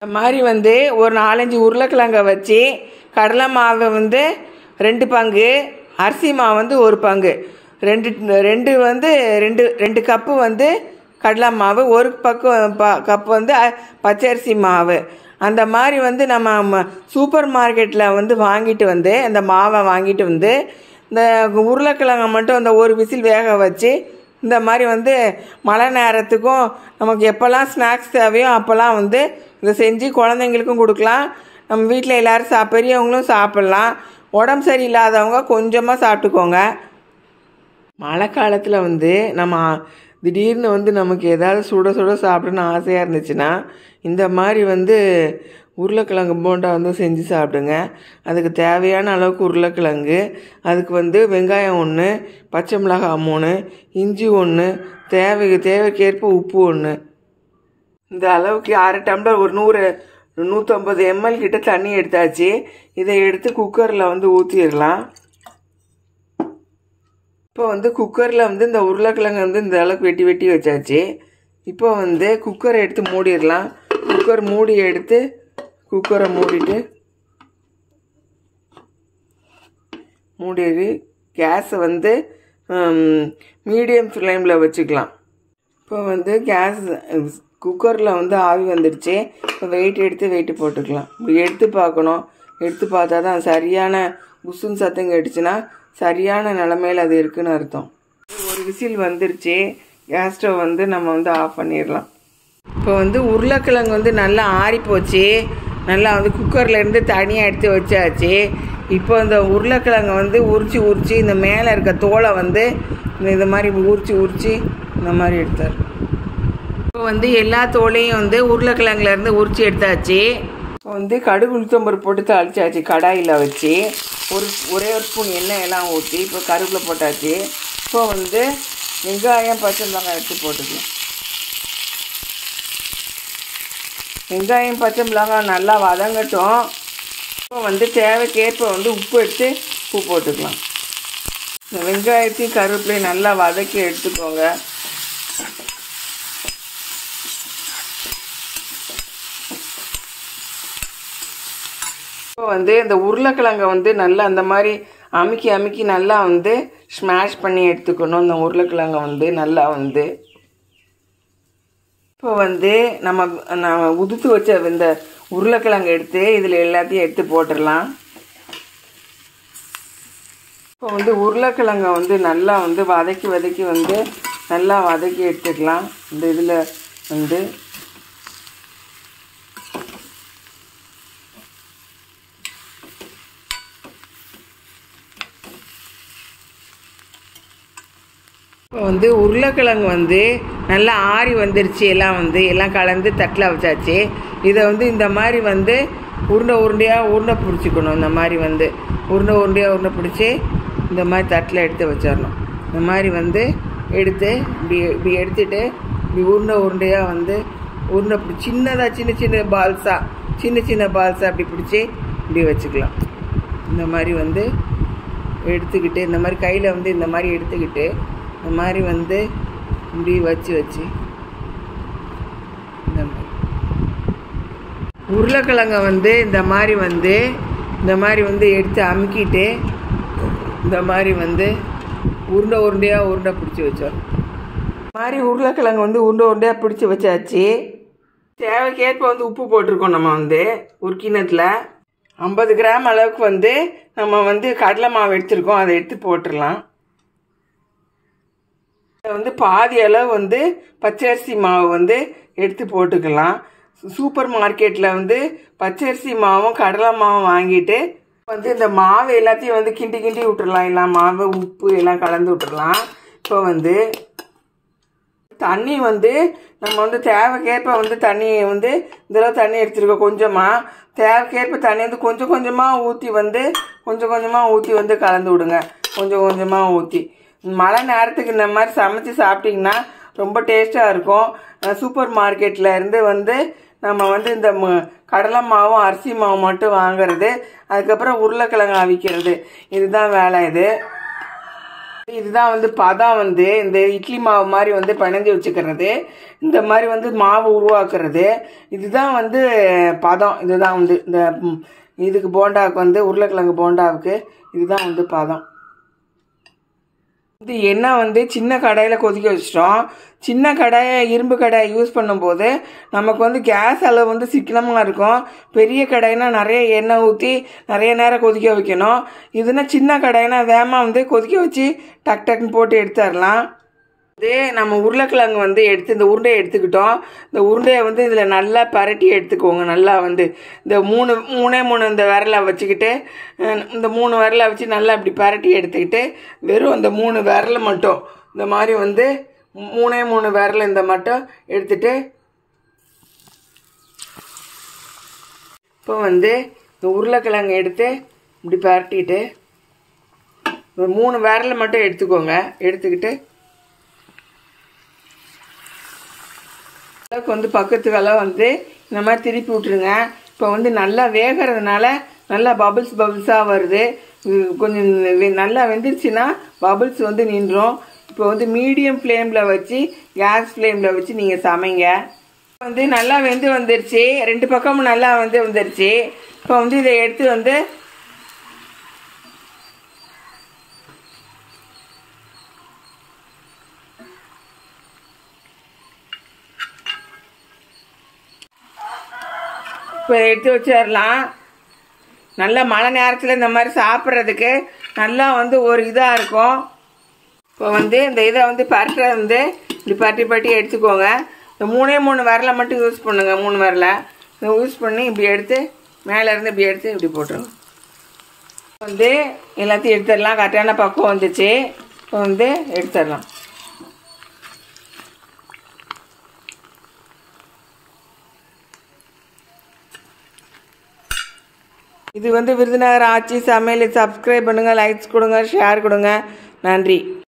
இந்த மாதிரி வந்து ஒரு நாலஞ்சு உருளைக்கிழங்க வச்சு கடலை மாவை வந்து ரெண்டு பங்கு அரிசி மாவு வந்து ஒரு பங்கு ரெண்டு ரெண்டு வந்து ரெண்டு ரெண்டு கப்பு வந்து கடலை மாவு ஒரு பக்கம் ப கப்பு வந்து அ- பச்சரிசி மாவு அந்த மாதிரி வந்து நம்ம ம- சூப்பர் மார்க்கெட்டில் வந்து வாங்கிட்டு வந்து அந்த மாவை வாங்கிட்டு வந்து இந்த உருளைக்கிழங்கை மட்டும் அந்த ஒரு விசில் வேக வச்சு இந்த மாதிரி வந்து மழை நேரத்துக்கும் நமக்கு எப்போல்லாம் ஸ்நாக்ஸ் தேவையோ அப்போல்லாம் வந்து இதை செஞ்சு குழந்தைங்களுக்கும் கொடுக்கலாம் நம்ம வீட்டில் எல்லோரும் சா பெரியவங்களும் சாப்பிட்லாம் உடம்பு சரியில்லாதவங்க கொஞ்சமாக சாப்பிட்டுக்கோங்க மழை காலத்தில் வந்து நம்ம திடீர்னு வந்து நமக்கு ஏதாவது சுட சுட சாப்பிடணும்னு ஆசையாக இருந்துச்சுன்னா இந்த மாதிரி வந்து உருளைக்கிழங்கு போண்டா வந்து செஞ்சு சாப்பிடுங்க அதுக்கு தேவையான அளவுக்கு உருளைக்கிழங்கு அதுக்கு வந்து வெங்காயம் ஒன்று பச்சை மிளகாய் மூணு இஞ்சி ஒன்று தேவை தேவைக்கேற்ப உப்பு ஒன்று இந்த அளவுக்கு அரை டம்ளர் ஒரு நூறு நூற்றம்பது எம்எல் கிட்ட தண்ணி எடுத்தாச்சு இதை எடுத்து குக்கரில் வந்து ஊற்றிடலாம் இப்போ வந்து குக்கரில் வந்து இந்த உருளைக்கிழங்கு வந்து இந்த அளவுக்கு வெட்டி வெட்டி வச்சாச்சு இப்போ வந்து குக்கரை எடுத்து மூடிடலாம் குக்கர் மூடி எடுத்து குக்கரை மூடிட்டு மூடி கேஸை வந்து மீடியம் ஃப்ளேமில் வச்சுக்கலாம் இப்போ வந்து கேஸ் குக்கரில் வந்து ஆவி வந்துடுச்சு இப்போ வெயிட் எடுத்து வெயிட்டு போட்டுக்கலாம் இப்படி எடுத்து பார்க்கணும் எடுத்து பார்த்தா தான் சரியான புசுன்னு சத்தம் கேட்டுச்சுன்னா சரியான நிலமையில் அது இருக்குன்னு அர்த்தம் ஒரு விசில் வந்துருச்சு கேஸ் ஸ்டவ் வந்து நம்ம வந்து ஆஃப் பண்ணிடலாம் இப்போ வந்து உருளைக்கிழங்கு வந்து நல்லா ஆறி போச்சு நல்லா வந்து குக்கரில் இருந்து தனியாக எடுத்து வச்சாச்சு இப்போ இந்த உருளைக்கிழங்கை வந்து உரிச்சு உரிச்சு இந்த மேலே இருக்க தோலை வந்து இந்த இந்த மாதிரி உரிச்சு உரிச்சு இந்த மாதிரி எடுத்தார் இப்போ வந்து எல்லா தோலையும் வந்து உருளைக்கிழங்குல இருந்து உரிச்சு எடுத்தாச்சு இப்போ வந்து கடுகு உளுத்தம்பருப்பு போட்டு தாளிச்சாச்சு கடாயில் வச்சு ஒரு ஒரே ஒரு ஸ்பூன் எண்ணெய் எல்லாம் ஊற்றி இப்போ கருவேப்பிலை போட்டாச்சு இப்போ வந்து வெங்காயம் பச்சை மிளகாய் எடுத்து போட்டுக்கலாம் வெங்காயம் பச்சை மிளகாய் நல்லா வதங்கட்டும் இப்போ வந்து தேவைக்கேற்ப வந்து உப்பு எடுத்து உப்பு போட்டுக்கலாம் இந்த வெங்காயத்தையும் கருவேப்பிலையும் நல்லா வதக்கி எடுத்துக்கோங்க இப்போ வந்து இந்த உருளைக்கிழங்கை வந்து நல்லா அந்த மாதிரி அமுக்கி அமுக்கி நல்லா வந்து ஸ்மாஷ் பண்ணி எடுத்துக்கணும் இந்த உருளைக்கிழங்கை வந்து நல்லா வந்து இப்போ வந்து நம்ம நம்ம உதுத்து வச்ச இந்த உருளைக்கிழங்கு எடுத்து இதில் எல்லாத்தையும் எடுத்து போட்டுடலாம் இப்போ வந்து உருளைக்கிழங்கை வந்து நல்லா வந்து வதக்கி வதக்கி வந்து நல்லா வதக்கி எடுத்துக்கலாம் இந்த இதில் வந்து இப்போ வந்து உருளைக்கிழங்கு வந்து நல்லா ஆறி வந்துருச்சு எல்லாம் வந்து எல்லாம் கலந்து தட்டில் வச்சாச்சு இதை வந்து இந்த மாதிரி வந்து உருண்டை உருண்டையாக உருண்டை பிடிச்சிக்கணும் இந்த மாதிரி வந்து உருண்டை உருண்டையாக உருண்டை பிடிச்சி இந்த மாதிரி தட்டில் எடுத்து வச்சிடணும் இந்த மாதிரி வந்து எடுத்து இப்படி இப்படி எடுத்துட்டு இப்படி உருண்டை உருண்டையாக வந்து உருண்டை பிடி சின்னதாக சின்ன சின்ன பால்ஸாக சின்ன சின்ன பால்ஸாக அப்படி பிடிச்சி இப்படி வச்சுக்கலாம் இந்த மாதிரி வந்து எடுத்துக்கிட்டு இந்த மாதிரி கையில் வந்து இந்த மாதிரி எடுத்துக்கிட்டு இந்த மாதிரி வந்து இப்படி வச்சு வச்சு இந்த மாதிரி உருளைக்கிழங்க வந்து இந்த மாதிரி வந்து இந்த மாதிரி வந்து எடுத்து அமுக்கிட்டு இந்த மாதிரி வந்து உருண்டை உருண்டையாக உருண்டை பிடிச்சி வச்சோம் இந்த மாதிரி உருளைக்கிழங்கு வந்து உருண்டை உருண்டையாக பிடிச்சி வச்சாச்சு தேவைக்கேற்ப வந்து உப்பு போட்டிருக்கோம் நம்ம வந்து ஒரு கிண்ணத்தில் ஐம்பது கிராம் அளவுக்கு வந்து நம்ம வந்து கடலை மாவு எடுத்திருக்கோம் அதை எடுத்து போட்டுடலாம் இதில் வந்து பாதி அளவு வந்து பச்சரிசி மாவு வந்து எடுத்து போட்டுக்கலாம் சூப்பர் மார்க்கெட்டில் வந்து பச்சரிசி மாவும் கடலை மாவும் வாங்கிட்டு வந்து இந்த மாவு எல்லாத்தையும் வந்து கிண்டி கிண்டி விட்டுறலாம் எல்லாம் மாவு உப்பு எல்லாம் கலந்து விட்டுறலாம் இப்போ வந்து தண்ணி வந்து நம்ம வந்து தேவைக்கேற்ப வந்து தண்ணி வந்து இதெல்லாம் தண்ணி எடுத்துருக்கோம் கொஞ்சமாக தேவைக்கேற்ப தண்ணி வந்து கொஞ்சம் கொஞ்சமாக ஊற்றி வந்து கொஞ்சம் கொஞ்சமாக ஊற்றி வந்து கலந்து விடுங்க கொஞ்சம் கொஞ்சமாக ஊற்றி மழை நேரத்துக்கு இந்த மாதிரி சமைச்சு சாப்பிட்டிங்கன்னா ரொம்ப டேஸ்ட்டாக இருக்கும் அஹ் சூப்பர் மார்க்கெட்டில் இருந்து வந்து நம்ம வந்து இந்த ம- கடலை மாவும் அரிசி மாவும் மட்டும் வாங்குறது அதுக்கப்புறம் உருளைக்கிழங்கு அவிக்கிறது இதுதான் வேலை இது இதுதான் வந்து பதம் வந்து இந்த இட்லி மாவு மாதிரி வந்து பிணைஞ்சு வச்சுக்கிறது இந்த மாதிரி வந்து மாவு உருவாக்குறது இதுதான் வந்து பதம் இதுதான் வந்து இந்த ம், இதுக்கு போண்டாவுக்கு வந்து உருளைக்கிழங்கு போண்டாவுக்கு இதுதான் வந்து பதம் இது எண்ணெய் வந்து சின்ன கடாயில் கொதிக்க வச்சிட்டோம் சின்ன கடாயை இரும்பு கடாயை யூஸ் பண்ணும்போது நமக்கு வந்து கேஸ் அளவு வந்து சிக்கனமாக இருக்கும் பெரிய கடாய்னா நிறைய எண்ணெய் ஊற்றி நிறைய நேரம் கொதிக்க வைக்கணும் இதுனா சின்ன கடாய்னா வேகமாக வந்து கொதிக்க வச்சு டக் டக்குன்னு போட்டு எடுத்துடலாம் இது நம்ம உருளைக்கிழங்கு வந்து எடுத்து இந்த உருண்டையை எடுத்துக்கிட்டோம் இந்த உருண்டையை வந்து இதில் நல்லா பரட்டி எடுத்துக்கோங்க நல்லா வந்து இந்த மூணு மூணே மூணு இந்த விரலை வச்சுக்கிட்டு அஹ், இந்த மூணு விரலை வச்சு நல்லா இப்படி பரட்டி எடுத்துக்கிட்டு வெறும் அந்த மூணு விரலை மட்டும் இந்த மாதிரி வந்து மூணே மூணு விரல் இந்த மட்டும் எடுத்துட்டு இப்போ வந்து இந்த உருளைக்கிழங்கு எடுத்து இப்படி பரட்டிட்டு ஒரு மூணு விரலை மட்டும் எடுத்துக்கோங்க எடுத்துக்கிட்டு அளவுக்கு வந்து பக்கத்துக்கெல்லாம் வந்து இந்த மாதிரி திருப்பி விட்ருங்க இப்போ வந்து நல்லா வேகிறதுனால நல்லா பபிள்ஸ் பபிள்ஸாக வருது இது கொஞ்சம் வெ- நல்லா வெந்துருச்சுன்னா பபிள்ஸ் வந்து நின்றும் இப்போ வந்து மீடியம் ஃப்ளேமில் வச்சு கேஸ் ஃப்ளேமில் வச்சு நீங்கள் சமைங்க வந்து நல்லா வெந்து வந்துருச்சு ரெண்டு பக்கமும் நல்லா வந்து வந்துருச்சு இப்போ வந்து இதை எடுத்து வந்து இப்போ இதை எடுத்து வச்சிடலாம் நல்ல மழை நேரத்தில் இந்த மாதிரி சாப்பிட்றதுக்கு நல்லா வந்து ஒரு இதாக இருக்கும் இப்போ வந்து இந்த இதை வந்து பரட்டை வந்து இப்படி பரட்டி பரட்டி எடுத்துக்கோங்க இந்த மூணே மூணு விரலை மட்டும் யூஸ் பண்ணுங்க மூணு விரலை இதை யூஸ் பண்ணி இப்படி எடுத்து மேலே இருந்து இப்படி எடுத்து இப்படி போட்டுருங்க வந்து எல்லாத்தையும் எடுத்துடலாம் கரெக்டான பக்கம் வந்துச்சு இப்போ வந்து எடுத்துடலாம் இது வந்து விருதுநகர் ஆட்சி சமையல் சப்ஸ்கிரைப் பண்ணுங்கள் லைக்ஸ் கொடுங்க ஷேர் கொடுங்க நன்றி